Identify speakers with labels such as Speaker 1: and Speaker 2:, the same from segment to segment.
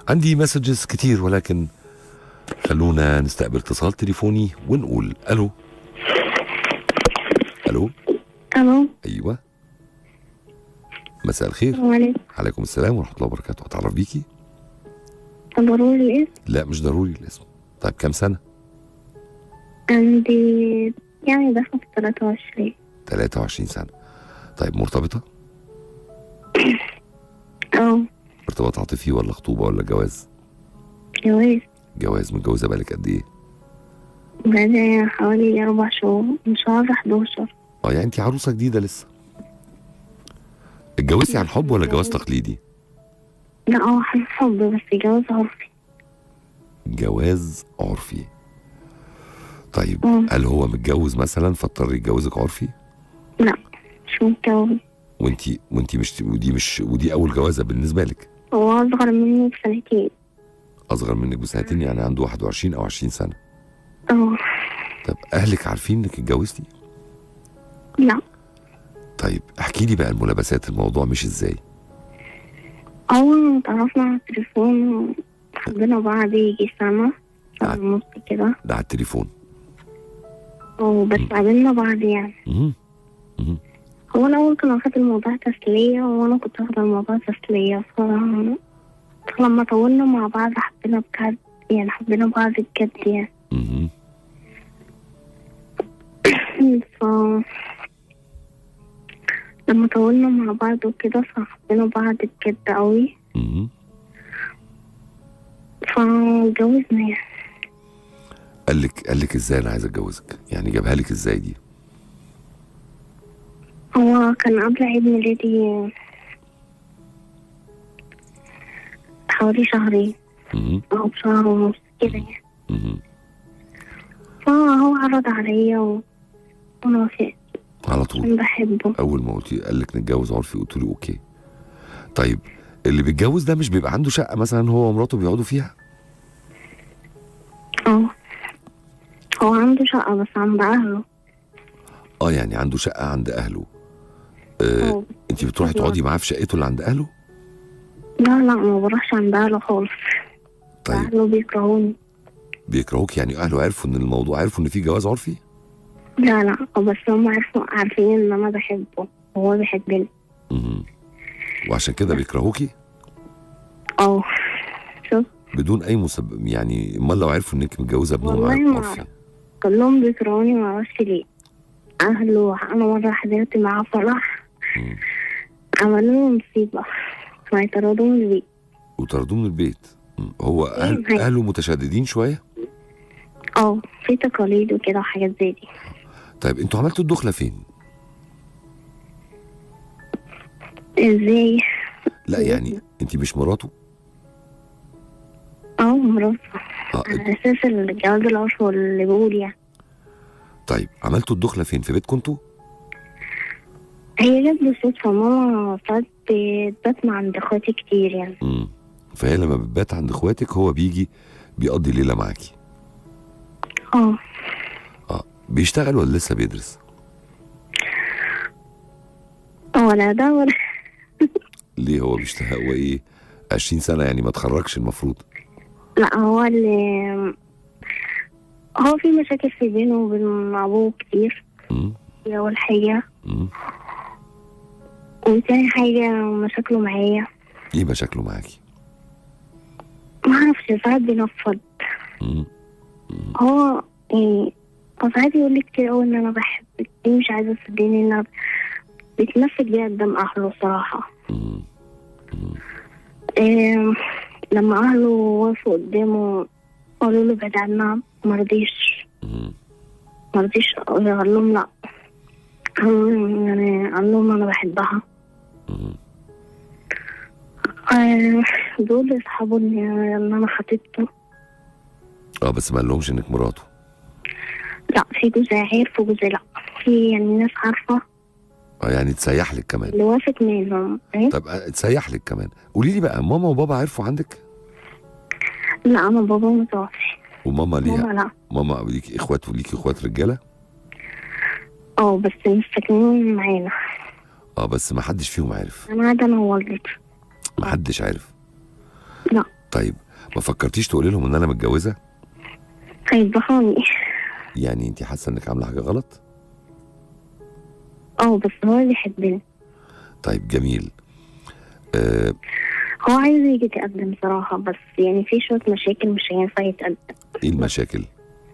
Speaker 1: عندي مسجز كتير ولكن خلونا نستقبل اتصال تليفوني ونقول الو الو
Speaker 2: الو
Speaker 1: ايوه مساء الخير
Speaker 2: السلام عليكم
Speaker 1: عليكم السلام ورحمه الله وبركاته اتعرف بيكي
Speaker 2: ضروري الاسم
Speaker 1: لا مش ضروري الاسم طيب كام سنه
Speaker 2: عندي يعني داخل في 23
Speaker 1: 23 سنه طيب مرتبطه
Speaker 2: اه
Speaker 1: ارتباط عاطفي ولا خطوبه ولا جواز
Speaker 2: جواز
Speaker 1: جواز متجوزه بالك قد ايه
Speaker 2: بقالي حوالي أربع شهور من شهر 11
Speaker 1: اه يعني انت عروسه جديده لسه اتجوزتي عن حب ولا جواز تقليدي
Speaker 2: لا اه حب حب بس جواز عرفي
Speaker 1: جواز عرفي طيب
Speaker 2: مم.
Speaker 1: هل هو متجوز مثلا فاضطر يتجوزك عرفي
Speaker 2: لا مش متجوز
Speaker 1: وانت وانت مش ودي مش ودي اول جوازه بالنسبه لك
Speaker 2: هو أصغر مني بسنتين
Speaker 1: اصغر منك بسنتين يعني عنده 21 او 20 سنه
Speaker 2: اه
Speaker 1: طب اهلك عارفين انك اتجوزتي
Speaker 2: لا
Speaker 1: طيب احكي لي بقى الملابسات الموضوع مش ازاي
Speaker 2: أول ما اتعرفنا على التليفون حبينا بعض يجي سنة سنة ونص كده
Speaker 1: ده على التليفون
Speaker 2: وبس قابلنا بعض يعني
Speaker 1: مم. مم.
Speaker 2: هو الأول كان واخد الموضوع تسلية وأنا كنت واخدة الموضوع تسلية ف... فلما طولنا مع بعض حبينا بجد يعني حبينا بعض بجد يعني
Speaker 1: مم.
Speaker 2: ف لما طولنا مع بعض وكده فحبينا بعض بجد قوي
Speaker 1: مم.
Speaker 2: فاتجوزنا يعني
Speaker 1: قال لك قال لك ازاي انا عايز اتجوزك يعني جابها لك ازاي دي
Speaker 2: هو كان قبل عيد ميلادي حوالي شهرين
Speaker 1: مم.
Speaker 2: أو شهر ونص كده يعني
Speaker 1: مم.
Speaker 2: فهو عرض عليا و... وأنا وافقت
Speaker 1: على طول
Speaker 2: عشان بحبه
Speaker 1: اول ما قلت قال لك نتجوز عرفي قلت له اوكي طيب اللي بيتجوز ده مش بيبقى عنده شقه مثلا هو ومراته بيقعدوا فيها
Speaker 2: اه هو عنده شقة بس عند أهله
Speaker 1: اه يعني عنده شقه عند اهله آه
Speaker 2: اه
Speaker 1: انت بتروحي تقعدي معاه في شقته اللي عند اهله
Speaker 2: لا لا ما بروحش عند أهله خالص
Speaker 1: طيب
Speaker 2: أهله بيكرهوني
Speaker 1: بيكرهوك يعني اهله عرفوا ان الموضوع عرفوا ان في جواز عرفي
Speaker 2: لا لا بس هم عارفين عارفين إن أنا بحبه وهو بيحبني
Speaker 1: مم. وعشان كده بيكرهوكي
Speaker 2: اه شوف
Speaker 1: بدون اي مسبب يعني امال لو عرفوا انك متجوزه ابنهم
Speaker 2: والله ما
Speaker 1: عرفي
Speaker 2: كلهم بيكرهوني معرفش ليه أهله أنا مرة حضرت معاه فرح
Speaker 1: مم.
Speaker 2: عملوا له مصيبة فيطردوه من البيت
Speaker 1: وطردوه من البيت مم. هو أهل
Speaker 2: هي-
Speaker 1: اهله متشددين شويه
Speaker 2: اه في تقاليد وكده وحاجات زي دي
Speaker 1: طيب انتوا عملتوا الدخله فين
Speaker 2: ازاي
Speaker 1: لا يعني انت مش مراته
Speaker 2: اه مراته
Speaker 1: اه
Speaker 2: على اساس الجواز العرف اللي بيقول يعني
Speaker 1: طيب عملتوا الدخله فين في بيتكم انتوا
Speaker 2: هي جت بالصدفة ماما ساعات بتبات مع عند اخواتي كتير يعني
Speaker 1: امم فهي لما بتبات عند اخواتك هو بيجي بيقضي ليله معاكي
Speaker 2: اه
Speaker 1: اه بيشتغل ولا لسه بيدرس
Speaker 2: ولا ده ولا
Speaker 1: ليه هو بيشتغل هو ايه 20 سنه يعني ما اتخرجش المفروض
Speaker 2: لا هو اللي هو في مشاكل في بينه وبين أبوه كتير
Speaker 1: امم
Speaker 2: دي أول حاجة
Speaker 1: امم
Speaker 2: وتاني حاجة مشاكله معايا
Speaker 1: ايه مشاكله معاكي
Speaker 2: معرفش ساعات بينفض
Speaker 1: امم
Speaker 2: هو يعني هو ساعات يقول لي كتير أوي إن أنا بحبك دي مش عايزة تصدقني إن أنا بيتمسك بيها قدام أهله الصراحة
Speaker 1: امم
Speaker 2: إيه لما أهله وقفوا قدامه قالوا له ابعد عنها مرضيش
Speaker 1: امم
Speaker 2: مرضيش قال لهم لأ قال- يعني قال لهم أنا بحبها
Speaker 1: امم
Speaker 2: آه، دول يصحابوا إن إن أنا خطيبته
Speaker 1: اه بس ما قالهمش انك مراته
Speaker 2: لا في جزء عارف وجزء لا في يعني ناس عارفة
Speaker 1: اه يعني تسيح لك كمان
Speaker 2: اللي وافق منهم إيه؟
Speaker 1: طب آه، تسيح لك كمان قولي لي بقى ماما وبابا عرفوا عندك
Speaker 2: لا أنا بابا متوفي
Speaker 1: وماما ليها
Speaker 2: ماما لا
Speaker 1: ماما ليكي اخوات وليكي اخوات رجاله
Speaker 2: اه بس مش ساكنين معانا
Speaker 1: اه بس ما حدش فيهم عارف
Speaker 2: أنا قاعدة أنا ووالدتي
Speaker 1: ما حدش عارف
Speaker 2: لا
Speaker 1: طيب ما فكرتيش تقولي لهم ان انا متجوزه
Speaker 2: هيذبحوني
Speaker 1: يعني انت حاسه انك عامله حاجه غلط
Speaker 2: اه بس هو بيحبني
Speaker 1: طيب جميل آه
Speaker 2: هو عايز يجي يتقدم صراحة بس يعني في شوية مشاكل مش هينفع يتقدم
Speaker 1: ايه المشاكل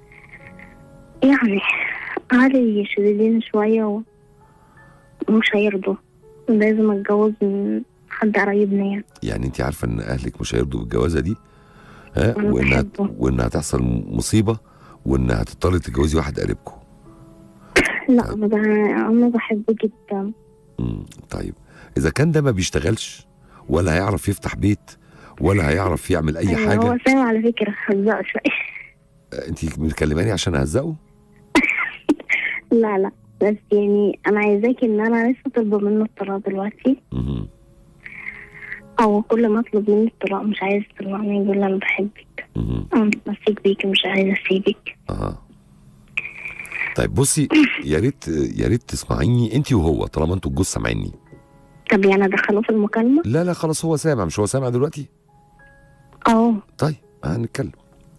Speaker 2: يعني عادي شديدين شوية و- ومش هيرضوا لازم اتجوز من حد قريبنا يعني
Speaker 1: يعني انت عارفه ان اهلك مش هيرضوا بالجوازه دي ها
Speaker 2: أنا
Speaker 1: وانها
Speaker 2: بحبه.
Speaker 1: وانها تحصل مصيبه وانها هتضطري تتجوزي واحد قريبكم
Speaker 2: لا انا بح- انا بحبه جدا
Speaker 1: مم. طيب اذا كان ده ما بيشتغلش ولا هيعرف يفتح بيت ولا هيعرف يعمل اي
Speaker 2: أيوة،
Speaker 1: حاجه
Speaker 2: هو سامع على فكرة هزقه شوية
Speaker 1: انت مكلماني عشان اهزقه
Speaker 2: لا لا بس يعني انا عايزاكي ان انا لسه طالبة منه الطلاق دلوقتي
Speaker 1: مهم.
Speaker 2: او كل ما اطلب منه الطلاق مش عايز تطلقني يقول لي انا بحبك
Speaker 1: مهم.
Speaker 2: انا متمسك بيكي مش عايزة اسيبك
Speaker 1: اه طيب بصي يا ريت يا ريت تسمعيني انت وهو طالما انتوا الجوز سامعيني
Speaker 2: طب يعني ادخله في المكالمة
Speaker 1: لا لا خلاص هو سامع مش هو سامع دلوقتي
Speaker 2: اه
Speaker 1: طيب هنتكلم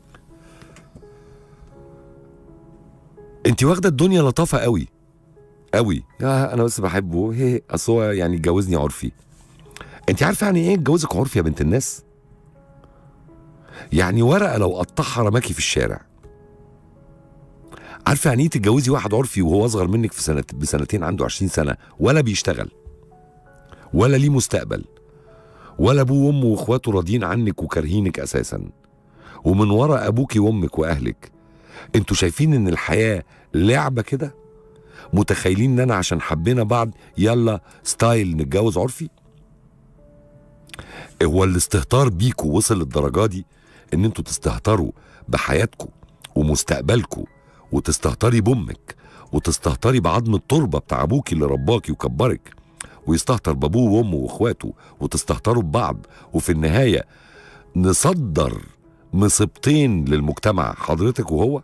Speaker 1: انت واخده الدنيا لطافه قوي قوي يا انا بس بحبه هي اصل هو يعني اتجوزني عرفي انت عارفه يعني ايه اتجوزك عرفي يا بنت الناس يعني ورقه لو قطعها رماكي في الشارع عارفه يعني ايه تتجوزي واحد عرفي وهو اصغر منك في سنه بسنتين عنده 20 سنه ولا بيشتغل ولا ليه مستقبل ولا ابوه وامه واخواته راضيين عنك وكارهينك اساسا ومن ورا ابوكي وامك واهلك انتوا شايفين ان الحياه لعبه كده متخيلين ان انا عشان حبينا بعض يلا ستايل نتجوز عرفي هو الاستهتار بيكوا وصل للدرجه دي ان انتوا تستهتروا بحياتكم ومستقبلكم وتستهتري بامك وتستهتري بعظم التربه بتاع ابوكي اللي رباكي وكبرك ويستهتر بابوه وامه واخواته وتستهتروا ببعض وفي النهايه نصدر مصيبتين للمجتمع حضرتك وهو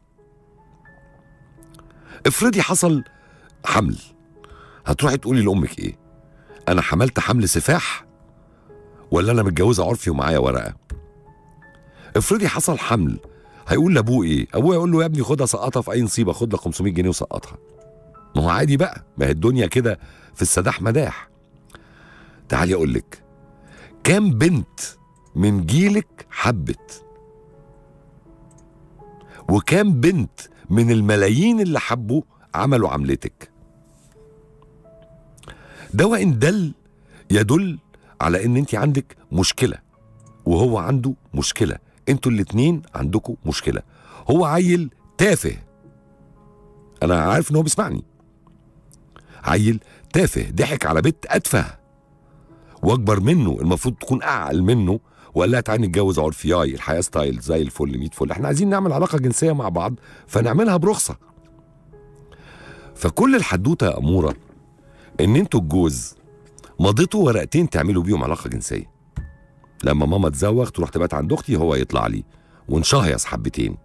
Speaker 1: افرضي حصل حمل هتروحي تقولي لامك ايه انا حملت حمل سفاح ولا انا متجوزه عرفي ومعايا ورقه افرضي حصل حمل هيقول لابوه ايه ابوه يقول له يا ابني خدها سقطها في اي نصيبه خد لك 500 جنيه وسقطها ما هو عادي بقى ما هي الدنيا كده في السداح مداح تعالي اقول لك كام بنت من جيلك حبت وكام بنت من الملايين اللي حبوا عملوا عملتك ده وان دل يدل على ان انت عندك مشكله وهو عنده مشكله انتوا الاتنين عندكم مشكله هو عيل تافه انا عارف ان هو بيسمعني عيل تافه ضحك على بنت اتفه واكبر منه المفروض تكون اعقل منه وقال لها تعالي نتجوز عرفياي الحياه ستايل زي الفل 100 فل احنا عايزين نعمل علاقه جنسيه مع بعض فنعملها برخصه فكل الحدوته يا اموره ان انتوا الجوز مضيتوا ورقتين تعملوا بيهم علاقه جنسيه لما ماما تزوغ تروح تبات عند اختي هو يطلع لي ونشهيص حبتين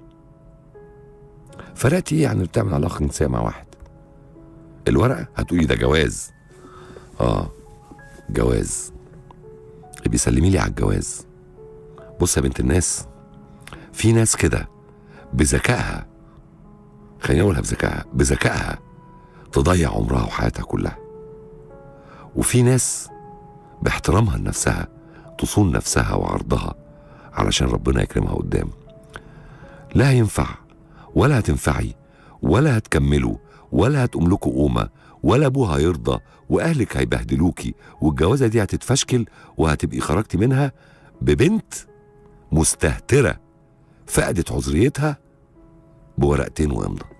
Speaker 1: فرقت ايه يعني بتعمل علاقه جنسيه مع واحد الورقه هتقولي ده جواز اه جواز بيسلمي لي على الجواز بص يا بنت الناس في ناس كده بذكائها خليني اقولها بذكائها بذكائها تضيع عمرها وحياتها كلها وفي ناس باحترامها لنفسها تصون نفسها وعرضها علشان ربنا يكرمها قدام لا هينفع ولا هتنفعي ولا هتكملوا ولا هتقوم لكم قومه ولا ابوها هيرضى واهلك هيبهدلوكي والجوازه دي هتتفشكل وهتبقي خرجتي منها ببنت مستهتره فقدت عذريتها بورقتين وامضه